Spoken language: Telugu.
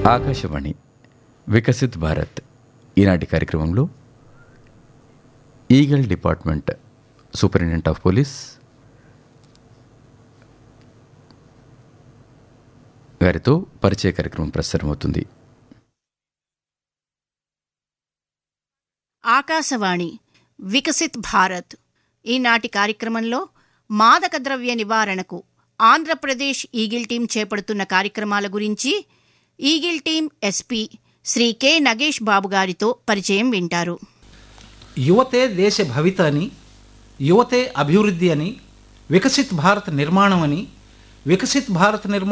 ఆకాశవాణి వికసిత్ భారత్ ఈనాటి కార్యక్రమంలో Eagle department superintendent of police గారితో పరిచయ కార్యక్రమం ప్రసారమవుతుంది ఆకాశవాణి వికసిత్ భారత్ ఈనాటి కార్యక్రమంలో మాదక ద్రవ్య నివారణకు ఆంధ్రప్రదేశ్ ఈగిల్ టీం చేపడుతున్న కార్యక్రమాల గురించి Eagle team S P Shri K Nagesh Babu గారితో పరిచయం వింటారు యువతే దేశ భవిత అని యువతే అభివృద్ధి అని వికసిత్ భారత్ నిర్మాణం అని వికసిత్ భారత్ నిర్మాణం